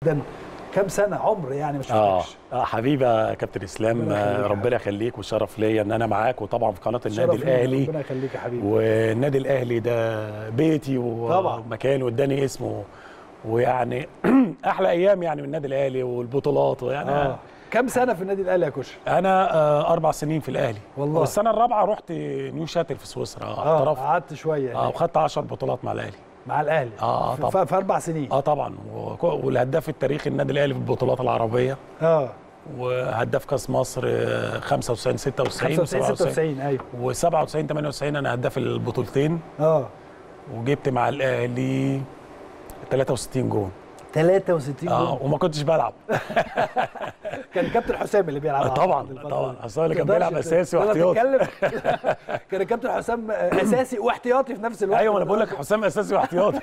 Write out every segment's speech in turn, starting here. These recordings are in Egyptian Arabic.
جدا كام سنه عمر يعني مش اه فاكرش اه حبيبي يا كابتن اسلام ربنا يخليك آه، يا ربنا يخليك وشرف ليا ان انا معاك وطبعا في قناه النادي شرف لينا، الاهلي ربنا يخليك يا حبيبي والنادي الاهلي ده بيتي و- طبعا. ومكان واداني اسمه ويعني احلى ايام يعني من النادي الاهلي والبطولات ويعني اه كام سنه في النادي الاهلي يا كوش انا آه اربع سنين في الاهلي والله. والسنه الرابعه رحت نيو شاتل في سويسرا اه احترفت قعدت شويه اه يعني وخدت 10 بطولات مع الاهلي مع الاهلي آه، في- طبعا. في اربع سنين اه طبعا وك- والهداف التاريخي النادي الاهلي في البطولات العربيه اه وهداف كاس مصر آه، 95 96 95 96 ايوه و97 98 انا هداف البطولتين اه وجبت مع الاهلي 63 جون 63 اه جول وما كنتش بلعب كان كابتن حسام اللي بيلعب آه، طبعا الفترة دي. طبعا اصل اللي كان تقدرش بيلعب ت- اساسي تقدر واحتياطي تتكلم كان الكابتن حسام اساسي واحتياطي في نفس الوقت ايوه ما انا بقول لك حسام اساسي واحتياطي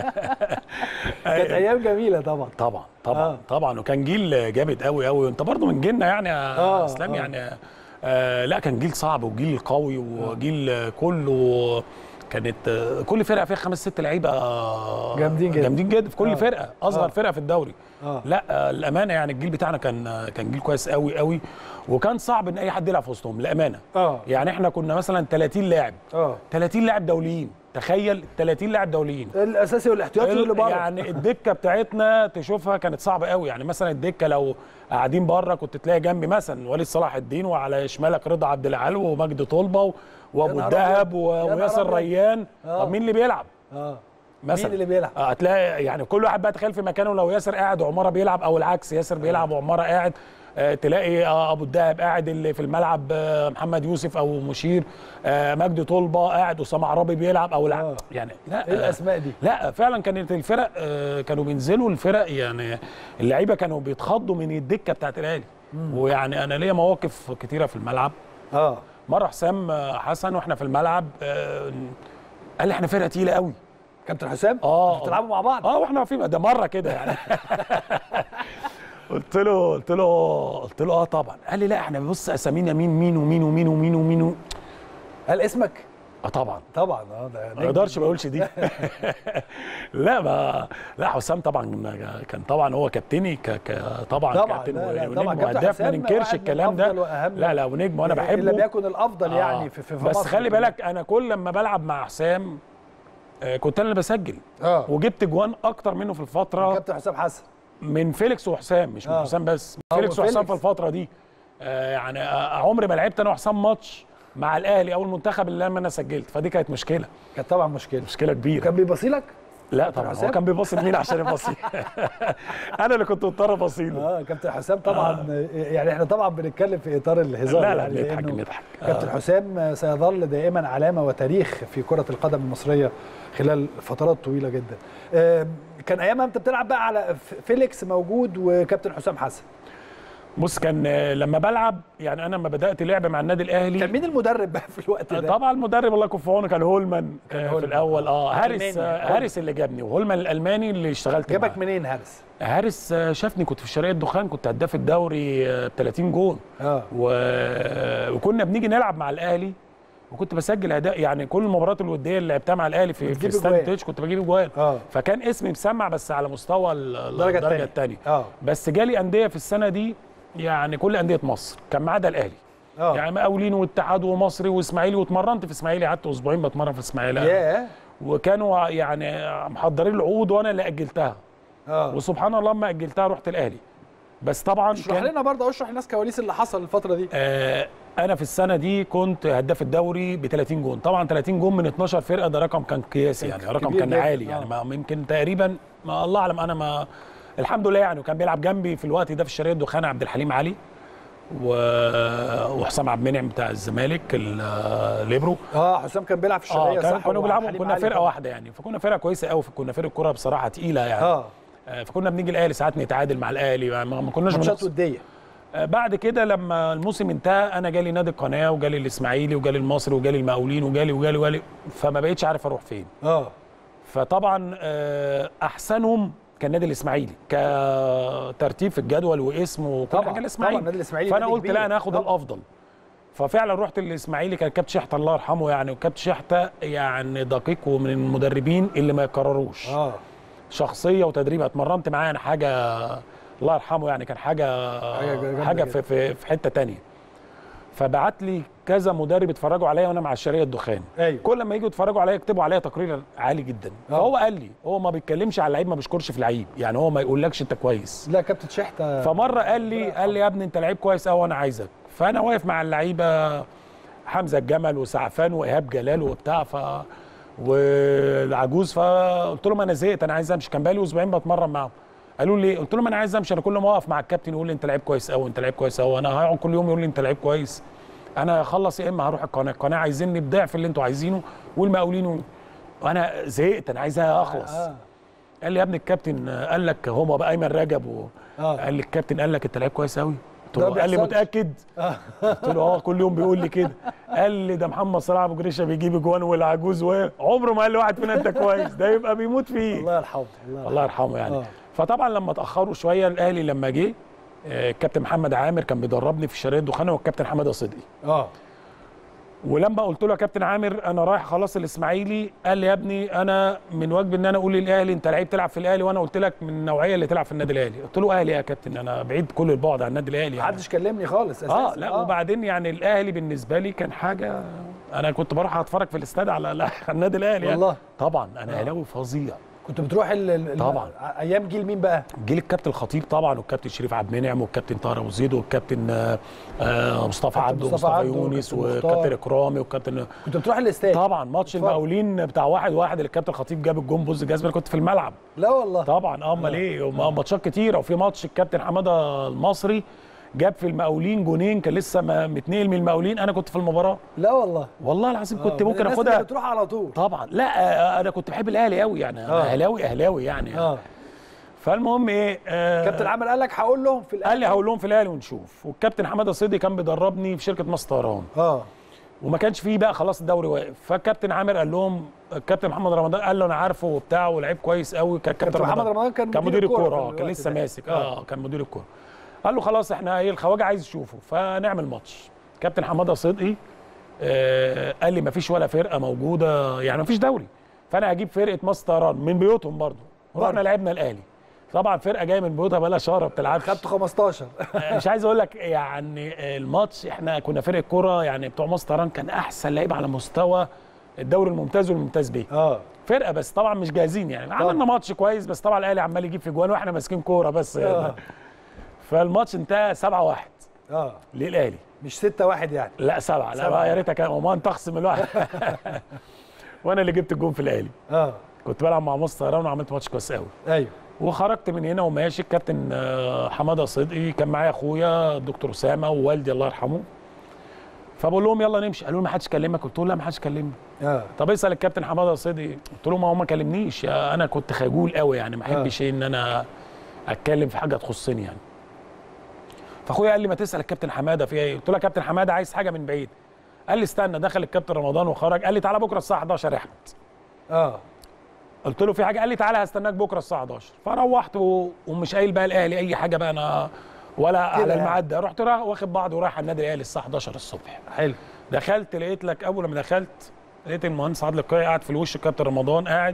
كانت ايام جميله طبعا طبعا طبعا آه. آه. طبعا وكان جيل جامد قوي قوي وانت برضو من جيلنا يعني يا آه، اسلام آه. يعني آه لا كان جيل صعب وجيل قوي وجيل آه. كله كانت آه، كل فرقه فيها خمس ست لعيبه آه، جامدين جدا. جامدين جدا في كل آه. آه. فرقه اصغر آه. آه. فرقه في الدوري آه. لا آه، الامانه يعني الجيل بتاعنا كان آه، كان جيل كويس قوي قوي وكان صعب ان اي حد يلعب في وسطهم للامانه اه يعني احنا كنا مثلا 30 لاعب اه 30 لاعب دوليين تخيل 30 لاعب دوليين الاساسي والاحتياطي واللي بره يعني الدكه بتاعتنا تشوفها كانت صعبه قوي يعني مثلا الدكه لو قاعدين بره كنت تلاقي جنبي مثلا وليد صلاح الدين وعلى شمالك رضا عبد العال ومجدي طلبه و- وابو نهار الدهب أبيض. و- يا نهار وياسر أبيض. ريان آه. طب مين اللي بيلعب اه مثلا مين اللي بيلعب؟ آه، هتلاقي يعني كل واحد بقى تخيل في مكانه لو ياسر قاعد وعماره بيلعب او العكس ياسر بيلعب وعماره قاعد آه، تلاقي آه، ابو الدهب قاعد اللي في الملعب آه، محمد يوسف او مشير آه، مجدي طلبه قاعد اسامه عرابي بيلعب او آه. العكس يعني لا ايه آه، الاسماء دي؟ لا فعلا كانت الفرق آه، كانوا بينزلوا الفرق يعني اللعيبه كانوا بيتخضوا من الدكه بتاعت الاهلي ويعني انا ليا مواقف كتيره في الملعب اه مره حسام آه، حسن واحنا في الملعب آه، قال لي احنا فرقه تقيله قوي كابتن حسام اه انتوا بتلعبوا مع بعض اه واحنا واقفين ده مره كده يعني قلت له قلت له قلت له اه طبعا قال لي لا احنا بص اسامينا مين مين ومين ومين ومين ومين و... هل اسمك؟ اه طبعا طبعا اه ده ما اقدرش ما اقولش دي لا ما لا حسام طبعا كان طبعا هو كابتني ك... ك... طبعا, طبعا، كابتن لا، لا، ونجم طبعا، كابتن وهداف ما حسام ننكرش واحد من الكلام ده أفضل وأهم لا لا ونجم وانا ان لم بحبه يكن الافضل يعني في, في في بس مصر خلي كلها. بالك انا كل لما بلعب مع حسام آه، كنت انا اللي بسجل اه وجبت جوان اكتر منه في الفتره كابتن حسام حسن من فيليكس وحسام مش من آه. حسام بس من آه، فيليكس وحسام في وفيليكس. الفتره دي آه يعني آه عمري ما لعبت انا وحسام ماتش مع الاهلي او المنتخب اللي لما انا سجلت فدي كانت مشكله كانت طبعا مشكله مشكله كبيره كان بيبصي لك؟ لا طبعا حسام؟ هو كان بيبص لمين عشان يبصي انا اللي كنت مضطر ابصي له اه كابتن حسام طبعا يعني احنا طبعا بنتكلم في اطار الهزار لا لا يعني نضحك لأنه نضحك كابتن حسام سيظل دائما علامه وتاريخ في كره القدم المصريه خلال فترات طويله جدا آه، كان ايامها انت بتلعب بقى على ف- فيليكس موجود وكابتن حسام حسن بص كان آه، لما بلعب يعني انا لما بدات لعب مع النادي الاهلي كان مين المدرب بقى في الوقت آه، ده طبعا المدرب الله يكون في عونه كان هولمان كان آه، في هولمان. الاول اه هارس ألماني. آه، هارس اللي جابني وهولمان الالماني اللي اشتغلت معاه جابك منين هارس هارس آه، شافني كنت في شرقيه الدخان كنت هداف الدوري ب 30 جون اه و... وكنا بنيجي نلعب مع الاهلي وكنت بسجل اداء يعني كل المباريات الوديه اللي لعبتها مع الاهلي في بتجيب في ستاند أجوان. تيتش كنت بجيب اجوان اه فكان اسمي مسمع بس على مستوى ال- الدرجة الدرجه التانية. الثانيه اه بس جالي انديه في السنه دي يعني كل انديه مصر كان ما عدا الاهلي اه يعني مقاولين واتحاد ومصري واسماعيلي واتمرنت في اسماعيلي قعدت اسبوعين بتمرن في اسماعيلي ياه وكانوا يعني محضرين العقود وانا اللي اجلتها اه وسبحان الله لما اجلتها رحت الاهلي بس طبعا اشرح لنا برضه اشرح للناس كواليس اللي حصل الفتره دي آه انا في السنه دي كنت هداف الدوري ب 30 جون طبعا 30 جون من 12 فرقه ده رقم كان قياسي كان يعني رقم كبير كان جداً، عالي آه. يعني ما يمكن تقريبا ما الله اعلم انا ما الحمد لله يعني وكان بيلعب جنبي في الوقت ده في الشرقيه الدخان عبد الحليم علي و... وحسام عبد المنعم بتاع الزمالك ال- ليبرو اه حسام كان بيلعب في اه الشرقيه كان صح كانوا بيلعبوا وحليم كنا علي فرقه طبعاً. واحده يعني فكنا فرقه كويسه قوي كنا فرقه كوره بصراحه تقيله يعني اه آه، فكنا بنيجي الاهلي ساعات نتعادل مع الاهلي ما ما كناش ماتشات بنخسر. وديه آه، بعد كده لما الموسم انتهى انا جالي نادي القناه وجالي الاسماعيلي وجالي المصري وجالي المقاولين وجالي وجالي وجالي فما بقيتش عارف اروح فين اه فطبعا آه، احسنهم كان نادي الاسماعيلي كترتيب في الجدول واسم وكل طبعا حاجه طبعا الاسماعيلي النادي الاسماعيلي فانا نادي قلت كبير. لا انا هاخد طبعاً. الافضل ففعلا رحت الاسماعيلي كان كابتن شحته الله يرحمه يعني وكابتن شحته يعني دقيق ومن المدربين اللي ما يكرروش اه شخصيه وتدريب اتمرنت معاه انا حاجه الله يرحمه يعني كان حاجه حاجة جامدة حاجه جدا. في, في, في حته تانية فبعت لي كذا مدرب اتفرجوا عليا وانا مع الشرقيه الدخان ايوه كل ما يجوا يتفرجوا عليا يكتبوا عليا تقرير عالي جدا آه. فهو قال لي هو ما بيتكلمش على اللعيب ما بيشكرش في لعيب يعني هو ما يقولكش انت كويس لا كابتن شحته فمره قال لي قال لي يا ابني انت لعيب كويس قوي وانا عايزك فانا واقف مع اللعيبه حمزه الجمل وسعفان وايهاب جلال وبتاع ف والعجوز فقلت لهم انا زهقت انا عايز امشي كان بقالي اسبوعين بتمرن معاهم قالوا لي ليه؟ قلت لهم انا عايز امشي انا كل ما اقف مع الكابتن يقول لي انت لعيب كويس قوي انت لعيب كويس قوي انا هقعد كل يوم يقول لي انت لعيب كويس انا هخلص يا اما هروح القناه القناه عايزيني بضعف اللي انتوا عايزينه والمقاولين وانا زهقت انا عايز اخلص آه. قال لي يا ابني الكابتن قال لك هما بقى ايمن رجب و... آه. قال لي الكابتن قال لك انت لعيب كويس قوي قلت ده له قال لي بيحصلش. متاكد آه. قلت له اه كل يوم بيقول لي كده قال لي ده محمد صلاح ابو جريشه بيجيب اجوان والعجوز وعمره ما قال لي واحد فينا انت كويس ده يبقى بيموت فيه الله يرحمه الله يرحمه الله يرحمه يعني آه. فطبعا لما اتاخروا شويه الاهلي لما جه آه، الكابتن محمد عامر كان بيدربني في الشرقيه الدخانه والكابتن حماده صدقي اه ولما قلت له يا كابتن عامر انا رايح خلاص الاسماعيلي قال لي يا ابني انا من واجبي ان انا اقول للاهلي انت لعيب تلعب في الاهلي وانا قلت لك من النوعيه اللي تلعب في النادي الاهلي قلت له اهلي يا كابتن انا بعيد كل البعد عن النادي الاهلي يعني. محدش كلمني خالص اساسا اه لا وبعدين يعني الاهلي بالنسبه لي كان حاجه انا كنت بروح اتفرج في الاستاد على على النادي الاهلي يعني. والله؟ طبعا انا اهلاوي فظيع كنت بتروح ال ال- طبعا. ايام جيل مين بقى؟ جيل الكابتن الخطيب طبعا والكابتن شريف عبد المنعم والكابتن طاهر ابو زيد والكابتن آه، آه، مصطفى عبده مصطفى ومصطفى عبده يونس والكابتن والكابتن مختار. اكرامي والكابتن كنت بتروح الاستاد طبعا ماتش اتفضل. المقاولين بتاع واحد واحد اللي الكابتن الخطيب جاب الجون بوز جزمه أنا كنت في الملعب لا والله طبعا اه امال ايه وما- ماتشات كتيره وفي ماتش الكابتن حماده المصري جاب في المقاولين جونين كان لسه ما- متنقل من المقاولين انا كنت في المباراه لا والله والله العظيم كنت آه، من ممكن الناس اخدها اللي بتروح على طول طبعا لا آه، انا كنت بحب الاهلي قوي يعني آه. انا اهلاوي اهلاوي يعني اه فالمهم ايه آه كابتن عامر قال لك هقول لهم في قال لي هقول لهم في الاهلي ونشوف والكابتن حماده صيدي كان بيدربني في شركه مصر طيران اه وما كانش فيه بقى خلاص الدوري واقف فالكابتن عامر قال لهم الكابتن محمد رمضان قال له انا عارفه وبتاع ولعيب كويس قوي كان كابتن محمد رمضان كان كان مدير مدير الكورة الكوره في اه كان الوقت لسه ده. ماسك آه. اه كان مدير الكوره قال له خلاص احنا ايه الخواجه عايز يشوفه فنعمل ماتش كابتن حماده صدقي آه قال لي ما فيش ولا فرقه موجوده يعني ما فيش دوري فانا هجيب فرقه مصر طيران من بيوتهم برضو رحنا برضو. لعبنا الاهلي طبعا فرقه جايه من بيوتها بقى لها شهر ما بتلعبش خدته 15 مش عايز اقول لك يعني الماتش احنا كنا فرقه كوره يعني بتوع مصر طيران كان احسن لعيب على مستوى الدوري الممتاز والممتاز بيه اه فرقه بس طبعا مش جاهزين يعني عملنا ماتش كويس بس طبعا الاهلي عمال يجيب في جوان واحنا ماسكين كوره بس آه. فالماتش انتهى 7 1 اه للاهلي مش 6 1 يعني لا سبعة لا سبعة. بقى يا ريتها كان ومان تخصم الواحد وانا اللي جبت الجون في الاهلي اه كنت بلعب مع مصر طيران وعملت ماتش كويس قوي ايوه وخرجت من هنا وماشي الكابتن آه، حماده صدقي كان معايا اخويا الدكتور اسامه ووالدي الله يرحمه فبقول لهم يلا نمشي قالوا لي ما حدش كلمك قلت لهم لا ما حدش كلمني اه طب اسال الكابتن حماده صدقي قلت له ما هو ما كلمنيش يا انا كنت خجول قوي يعني ما احبش ان انا اتكلم في حاجه تخصني يعني فاخويا قال لي ما تسال الكابتن حماده في ايه قلت له يا كابتن حماده عايز حاجه من بعيد قال لي استنى دخل الكابتن رمضان وخرج قال لي تعالى بكره الساعه 11 يا احمد اه قلت له في حاجه قال لي تعالى هستناك بكره الساعه 11 فروحت و... ومش قايل بقى الاهلي اي حاجه بقى انا ولا على يعني. الميعاد ده رحت رايح واخد بعض ورايح على النادي الاهلي الساعه 11 الصبح حلو دخلت لقيت لك اول ما دخلت لقيت المهندس عادل القيعي قاعد في الوش الكابتن رمضان قاعد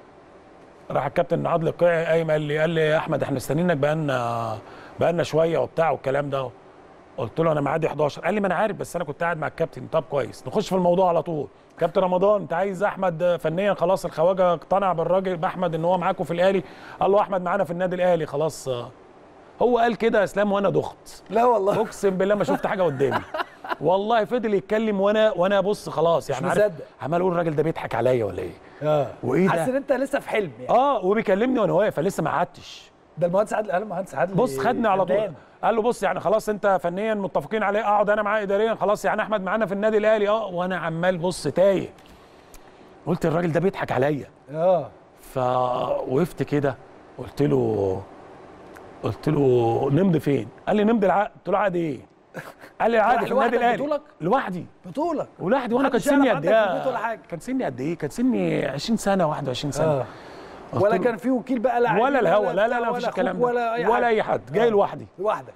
راح الكابتن عادل القيعي قايم قال لي قال لي يا احمد احنا مستنيينك بقالنا بقالنا شويه وبتاع والكلام ده قلت له انا معادي 11 قال لي ما انا عارف بس انا كنت قاعد مع الكابتن طب كويس نخش في الموضوع على طول كابتن رمضان انت عايز احمد فنيا خلاص الخواجه اقتنع بالراجل باحمد ان هو معاكم في الاهلي قال له احمد معانا في النادي الاهلي خلاص هو قال كده يا اسلام وانا دخت لا والله اقسم بالله ما شفت حاجه قدامي والله فضل يتكلم وانا وانا بص خلاص يعني عارف مصدق. عمال اقول الراجل ده بيضحك عليا ولا ايه اه وايه ده؟ حاسس ان انت لسه في حلم يعني اه وبيكلمني وانا واقف لسه ما قعدتش ده المهندس عادل قال المهندس عادل بص خدني على طول فنان. قال له بص يعني خلاص انت فنيا متفقين عليه اقعد انا معاه اداريا خلاص يعني احمد معانا في النادي الاهلي اه وانا عمال بص تايه قلت الراجل ده بيضحك عليا اه فوقفت كده قلت له قلت له نمضي فين؟ قال لي نمضي العقد قلت له عقد ايه؟ قال لي العقد في النادي لوحدك الاهلي بطولك؟ لوحدي بطولك ولوحدي وانا كان محدش سني يعرف قد عندك في البيت ولا ايه؟ حاجة. كان سني قد ايه؟ كان سني 20 سنه 21 سنه اه قلت ولا له- كان في وكيل بقى لاعب ولا الهوا لا لا لا ولا مفيش أخوك الكلام ده ولا اي ولا حاجة. اي حد جاي آه. لوحدي لوحدك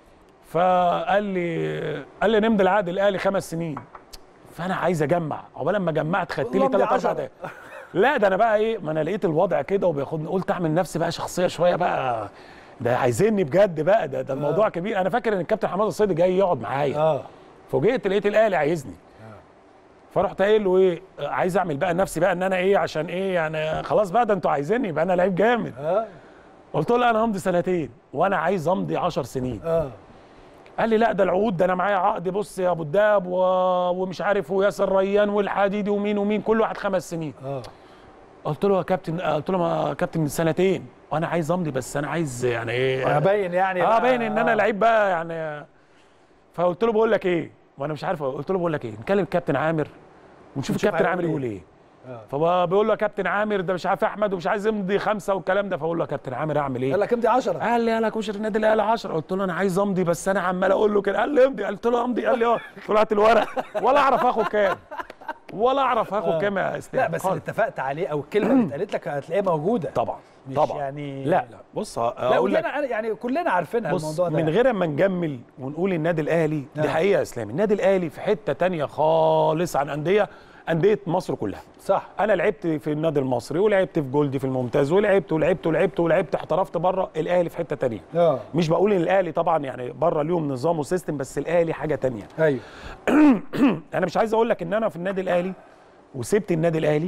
فقال لي قال لي نمضي العقد الاهلي خمس سنين فانا عايز اجمع عقبال ما جمعت خدت لي والله ثلاث عشرة. اربع دقايق لا ده انا بقى ايه ما انا لقيت الوضع كده وبياخدني قلت اعمل نفسي بقى شخصيه شويه بقى ده عايزيني بجد بقى ده ده الموضوع كبير انا فاكر ان الكابتن حماد الصيدي جاي يقعد معايا اه فوجئت لقيت الاهلي عايزني فرحت قايل له ايه عايز اعمل بقى نفسي بقى ان انا ايه عشان ايه يعني خلاص بقى ده انتوا عايزيني يبقى انا لعيب جامد اه قلت له لا انا همضي سنتين وانا عايز امضي 10 سنين اه قال لي لا ده العقود ده انا معايا عقد بص يا ابو الدهب و... ومش عارف وياسر ريان والحديدي ومين ومين كل واحد خمس سنين اه قلت له يا كابتن قلت له ما كابتن من سنتين وانا عايز امضي بس انا عايز يعني ايه ابين يعني اه بقى- باين ان انا آه. لعيب بقى يعني فقلت له بقول لك ايه وانا مش عارف قلت له بقول لك ايه نكلم الكابتن عامر ونشوف ونشوف الكابتن هيقول عامر يقول إيه. ايه آه. فبقول له يا كابتن عامر ده مش عارف احمد ومش عايز يمضي خمسه والكلام ده فاقول له يا كابتن عامر اعمل ايه قال لك امضي 10 قال لي يلا كوشر النادي الاهلي 10 قلت له انا عايز امضي بس انا عمال اقول له كده قال لي امضي قلت له امضي قال لي اه قلت له هات الورق ولا اعرف اخد كام ولا اعرف اخد كام يا اسلام لا بس اللي خالص. اتفقت عليه او الكلمه اللي اتقالت لك هتلاقيها موجوده طبعا مش طبعا يعني- لا لا بص لا اقول لك ودي أنا- يعني كلنا عارفينها بص الموضوع ده من غير ما نجمل ونقول النادي الاهلي آه. دي حقيقه يا اسلام النادي الاهلي في حته تانية خالص عن انديه انديه مصر كلها صح انا لعبت في النادي المصري ولعبت في جولدي في الممتاز ولعبت ولعبت ولعبت ولعبت احترفت بره الاهلي في حته تانية اه مش بقول ان الاهلي طبعا يعني بره ليهم نظام وسيستم بس الاهلي حاجه تانية ايوه انا مش عايز اقول لك ان انا في النادي الاهلي وسبت النادي الاهلي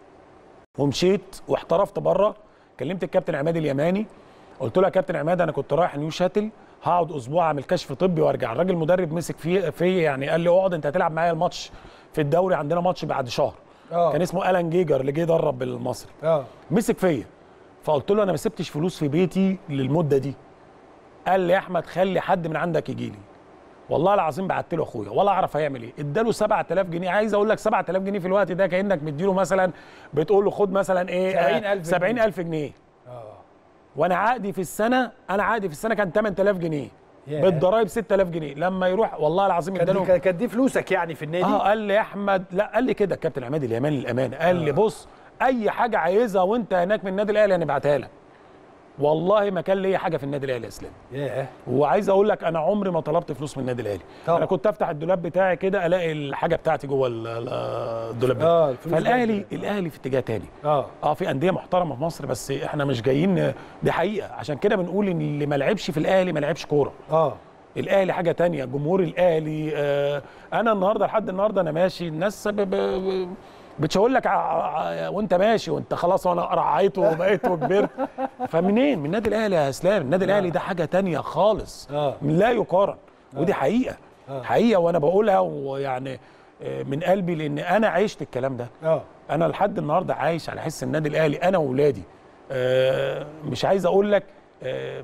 ومشيت واحترفت بره كلمت الكابتن عماد اليماني قلت له يا كابتن عماد انا كنت رايح نيو شاتل هقعد اسبوع اعمل كشف طبي وارجع الراجل مدرب مسك في في يعني قال لي اقعد انت هتلعب معايا الماتش في الدوري عندنا ماتش بعد شهر اه كان اسمه الان جيجر اللي جه يدرب بالمصري اه مسك فيا فقلت له انا ما سبتش فلوس في بيتي للمده دي قال لي يا احمد خلي حد من عندك يجي لي والله العظيم بعت له اخويا ولا اعرف هيعمل ايه اداله 7000 جنيه عايز اقول لك 7000 جنيه في الوقت ده كانك مديله مثلا بتقول له خد مثلا ايه 70,000 جنيه. 70000 جنيه اه وانا عقدي في السنه انا عقدي في السنه كان 8000 جنيه ياه. بالضرايب 6000 جنيه لما يروح والله العظيم كانت اداله دي- كانت دي فلوسك يعني في النادي اه قال لي يا احمد لا قال لي كده الكابتن عماد اليماني للامانه قال لي بص اي حاجه عايزها وانت هناك من النادي الاهلي هنبعتها لك والله ما كان ليا حاجه في النادي الاهلي يا اسلام ياه وعايز اقول لك انا عمري ما طلبت فلوس من النادي الاهلي طبعا. انا كنت افتح الدولاب بتاعي كده الاقي الحاجه بتاعتي جوه ال- ال- الدولاب اه ده. الفلوس فالاهلي جاية. الاهلي في اتجاه تاني اه اه في انديه محترمه في مصر بس احنا مش جايين دي حقيقه عشان كده بنقول ان اللي ما لعبش في الاهلي ما لعبش كوره اه الاهلي حاجه تانية جمهور الاهلي آه انا النهارده لحد النهارده انا ماشي الناس ب- ب- ب- بتشاور لك ع- ع- وانت ماشي وانت خلاص وانا رعيت وبقيت وكبرت فمنين من النادي الاهلي يا اسلام النادي الاهلي ده حاجه تانية خالص آه. لا يقارن ودي حقيقه آه. حقيقه وانا بقولها ويعني آه، من قلبي لان انا عشت الكلام ده اه انا لحد النهارده عايش على حس النادي الاهلي انا واولادي آه، مش عايز اقول لك آه،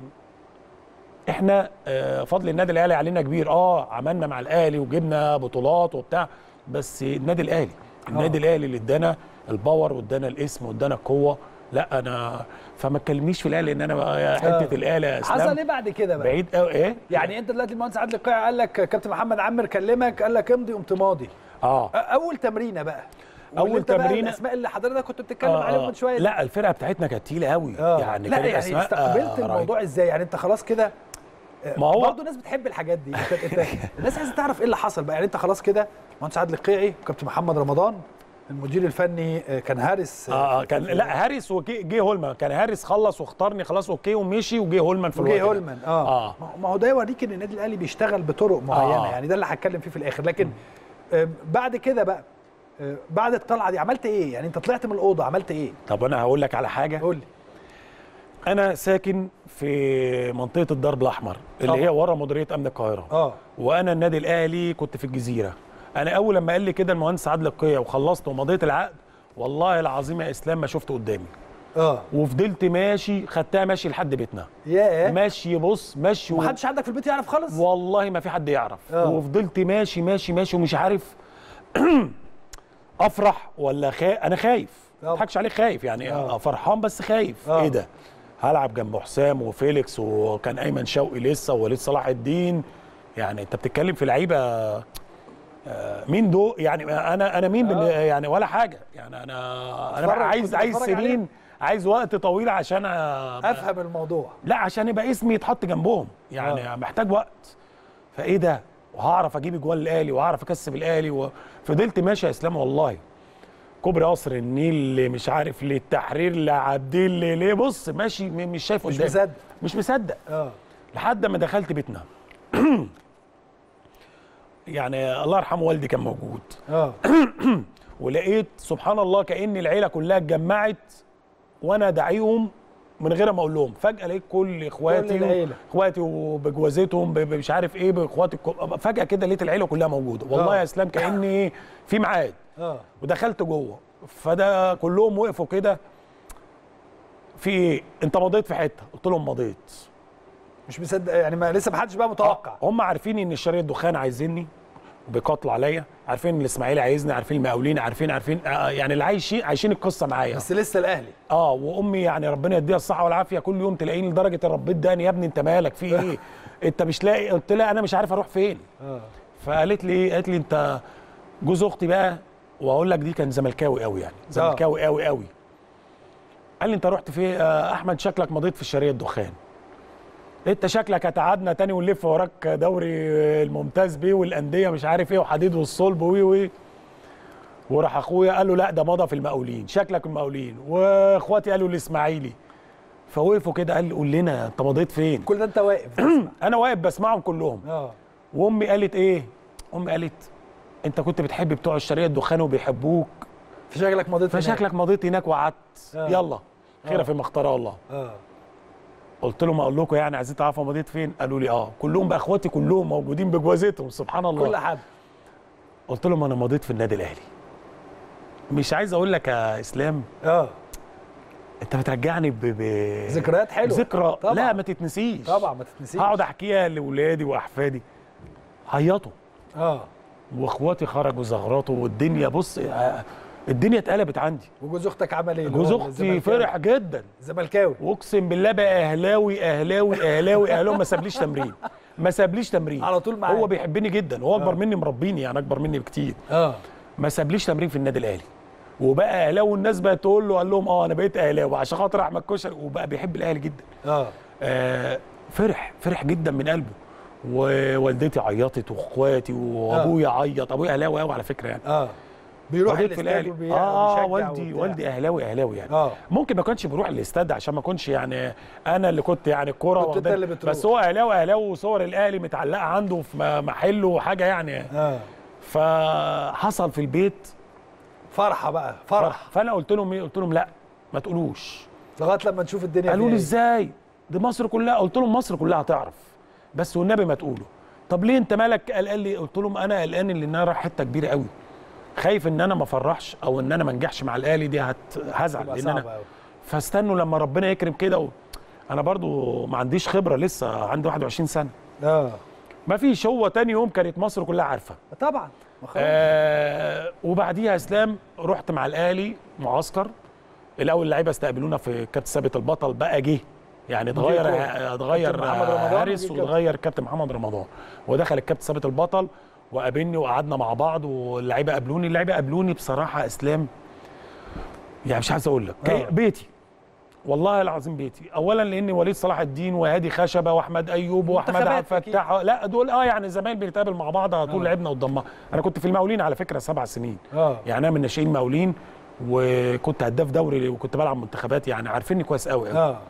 احنا آه، فضل النادي الاهلي علينا كبير اه عملنا مع الاهلي وجبنا بطولات وبتاع بس النادي الاهلي النادي الاهلي اللي ادانا الباور وادانا الاسم وادانا القوه لا انا فما تكلمنيش في الاهلي ان انا بقى حته آه. الاهلي يا حصل اسلام ايه بعد كده بقى بعيد قوي ايه يعني انت دلوقتي المهندس عادل القيع قال لك كابتن محمد عمر كلمك قال لك امضي قمت ماضي اه أ- اول تمرينه بقى أول واللي انت بقى تمرينة- الاسماء اللي حضرتك كنت بتتكلم آه، عليهم آه. من شويه لا الفرقه بتاعتنا كانت تقيله قوي آه. يعني لا كانت يعني أسماء، استقبلت آه، رهيبة. الموضوع ازاي يعني انت خلاص كده ما هو برضه الناس بتحب الحاجات دي انت, انت الناس عايزه تعرف ايه اللي حصل بقى يعني انت خلاص كده مهندس عادل القيعي وكابتن محمد رمضان المدير الفني آه، كان هارس اه آه، كان لا هاريس وجي هولمان كان هاريس خلص واختارني خلاص اوكي ومشي وجي هولمان في الوقت وجي ده. هولمان اه, اه ما هو- ما هو ده يوريك ان النادي الاهلي بيشتغل بطرق معينه آه. يعني ده اللي هتكلم فيه في الاخر لكن آه بعد كده بقى آه بعد الطلعه دي عملت ايه يعني انت طلعت من الاوضه عملت ايه طب انا هقول لك على حاجه قول لي انا ساكن في منطقه الدرب الاحمر اللي طبعا. هي ورا مديريه امن القاهره اه وانا النادي الاهلي كنت في الجزيره انا اول لما قال لي كده المهندس عادل القيع وخلصت ومضيت العقد والله العظيم يا اسلام ما شفته قدامي اه وفضلت ماشي خدتها ماشي لحد بيتنا ياه ماشي بص ماشي و... محدش عندك في البيت يعرف خالص والله ما في حد يعرف آه. وفضلت ماشي ماشي ماشي ومش عارف افرح ولا خا... انا خايف ما طبعا. اضحكش عليك خايف يعني آه. فرحان بس خايف آه. ايه ده هلعب جنب حسام وفيليكس وكان ايمن شوقي لسه ووليد صلاح الدين يعني انت بتتكلم في لعيبه آه، مين دول يعني انا انا مين آه. آه. يعني ولا حاجه يعني انا انا اتفرج، عايز كنت عايز بتفرج عليهم. سنين عايز وقت طويل عشان أ- افهم الموضوع لا عشان يبقى اسمي يتحط جنبهم يعني آه. آه. محتاج وقت فايه ده وهعرف اجيب اجوال الاهلي وهعرف اكسب الاهلي وفضلت ماشي يا اسلام والله كوبري قصر النيل اللي مش عارف للتحرير لعبدين ليه بص ماشي م- مش شايف مش قدامي مصدق مش مصدق اه لحد ما دخلت بيتنا يعني الله يرحمه والدي كان موجود اه ولقيت سبحان الله كأن العيلة كلها اتجمعت وانا ادعيهم من غير ما اقول لهم فجأة لقيت كل اخواتي كل العيلة. اخواتي وبجوازتهم ب- ب- مش عارف ايه باخواتي الكل- فجأة كده لقيت العيلة كلها موجودة والله آه. يا اسلام كأن ايه في ميعاد اه ودخلت جوه فده كلهم وقفوا كده في ايه انت مضيت في حته قلت لهم مضيت مش مصدق يعني ما لسه ما حدش بقى متوقع هم عارفين ان الشريط الدخان عايزيني وبيقاتلوا عليا عارفين ان الاسماعيلي عايزني عارفين المقاولين عارفين عارفين آه، يعني اللي عايشين عايشين القصه معايا بس لسه الاهلي اه وامي يعني ربنا يديها الصحه والعافيه كل يوم تلاقيني لدرجه الربيت ده يا ابني انت مالك في ايه انت مش لاقي قلت لها انا مش عارف اروح فين اه فقالت لي ايه قالت لي انت جوز اختي بقى واقول لك دي كان زملكاوي قوي يعني زملكاوي قوي قوي قال لي انت رحت فين آه احمد شكلك مضيت في الشرقيه الدخان انت شكلك هتقعدنا تاني ونلف وراك دوري الممتاز بيه والانديه مش عارف ايه وحديد والصلب وي وي وراح اخويا قال له لا ده مضى في المقاولين شكلك المقاولين واخواتي قالوا الاسماعيلي فوقفوا كده قال لي قول لنا انت مضيت فين كل ده انت واقف بتسمع. انا واقف بسمعهم كلهم اه وامي قالت ايه امي قالت انت كنت بتحب بتوع الشرقيه الدخان وبيحبوك فشكلك مضيت هناك. فشكلك مضيت هناك وقعدت آه. يلا خير آه. فيما اختار الله اه قلت لهم اقول لكم يعني عايزين تعرفوا مضيت فين قالوا لي اه كلهم بقى اخواتي كلهم موجودين بجوازتهم سبحان الله كل حد قلت لهم انا مضيت في النادي الاهلي مش عايز اقول لك يا اسلام اه انت بترجعني ب... ب... ذكريات حلوه ذكرى طبعا. لا ما تتنسيش طبعا ما تتنسيش هقعد احكيها لاولادي واحفادي عيطوا اه واخواتي خرجوا زغراتوا والدنيا بص آه، الدنيا اتقلبت عندي وجوز اختك عمل ايه؟ اللي جوز هو اختي الزملكاوي. فرح جدا زملكاوي واقسم بالله بقى اهلاوي اهلاوي اهلاوي اهلاوي ما سابليش تمرين ما سابليش تمرين على طول معاك. هو بيحبني جدا هو اكبر آه. مني مربيني يعني اكبر مني بكتير اه ما سابليش تمرين في النادي الاهلي وبقى اهلاوي والناس بقت تقول له قال لهم اه انا بقيت اهلاوي عشان خاطر احمد كشري وبقى بيحب الاهلي جدا اه آه فرح فرح جدا من قلبه ووالدتي عيطت واخواتي وابويا عيط ابويا اهلاوي قوي على فكره يعني اه بيروح قضيت في الاستاد الاهلي وبي- اه وبيشجع والدي وبتاع. والدي اهلاوي اهلاوي يعني اه ممكن ما كانش بيروح الاستاد عشان ما كنتش يعني انا اللي كنت يعني الكوره كنت انت واخدها- اللي بتروح. بس هو اهلاوي اهلاوي وصور الاهلي متعلقه عنده في م- محله وحاجه يعني اه فحصل في البيت فرحه بقى فرح فانا قلت لهم ايه قلت لهم لا ما تقولوش لغايه لما نشوف الدنيا قالوا لي فيها إيه. ازاي دي مصر كلها قلت لهم مصر كلها هتعرف بس والنبي ما تقولوا طب ليه انت مالك قلقان لي قلت لهم انا قلقان ان انا رايح حته كبيره قوي خايف ان انا ما افرحش او ان انا ما انجحش مع الاهلي دي هت... هزعل تبقى لان صعبه انا قوي فاستنوا لما ربنا يكرم كده و... انا برضو ما عنديش خبره لسه عندي 21 سنه اه ما فيش هو تاني يوم كانت مصر كلها عارفه طبعا ما خلاص. آه وبعديها اسلام رحت مع الاهلي معسكر الاول اللعيبه استقبلونا في كابتن ثابت البطل بقى جه يعني اتغير كوره. اتغير كابتن محمد رمضان هارس وجه كابتن. واتغير كابتن محمد رمضان ودخل الكابتن ثابت البطل وقابلني وقعدنا مع بعض واللعيبه قابلوني اللعيبه قابلوني بصراحه اسلام يعني مش عايز اقول لك آه. بيتي والله العظيم بيتي اولا لان وليد صلاح الدين وهادي خشبه واحمد ايوب واحمد عبد منتخبات أكيد. الفتاح لا دول اه يعني زمان بنتقابل مع بعض على طول آه. لعبنا قدام بعض. انا كنت في المقاولين على فكره سبع سنين اه يعني انا من ناشئين مقاولين وكنت هداف دوري وكنت بلعب منتخبات يعني عارفيني كويس قوي قوي اه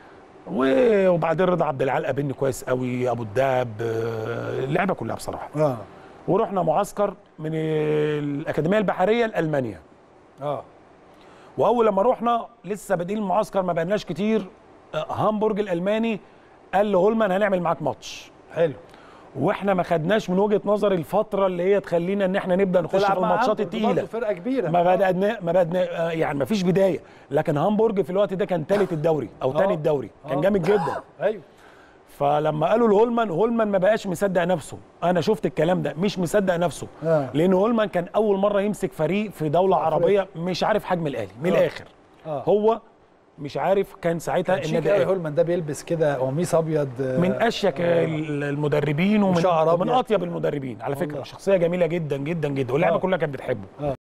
و- وبعدين رضا عبد العال قابلني كويس قوي ابو الدهب آه، اللعبه كلها بصراحه اه ورحنا معسكر من الاكاديميه البحريه لالمانيا اه واول لما رحنا لسه بادئين المعسكر ما بقالناش كتير آه، هامبورج الالماني قال لهولمان هنعمل معاك ماتش حلو واحنا ما خدناش من وجهه نظر الفتره اللي هي تخلينا ان احنا نبدا نخش تلعب في مع الماتشات هامبورج التقيله برضه فرقه كبيره ما بدأنا ما بدأنا آه، يعني ما فيش بدايه لكن هامبورج في الوقت ده كان ثالث الدوري او آه. ثاني الدوري كان آه. جامد جدا ايوه فلما قالوا لهولمان هولمان ما بقاش مصدق نفسه انا شفت الكلام ده مش مصدق نفسه آه. لان هولمان كان اول مره يمسك فريق في دوله أفريقيا. عربيه مش عارف حجم الاهلي من آه. الاخر اه هو مش عارف كان ساعتها شيك النادي قوي الأهلي. هولمان ده بيلبس كده قميص ابيض آه، من اشيك ال- المدربين ومن, وشعر ومن أبيض. اطيب المدربين على فكره والله. شخصيه جميله جدا جدا جدا واللعبه آه. كلها كانت بتحبه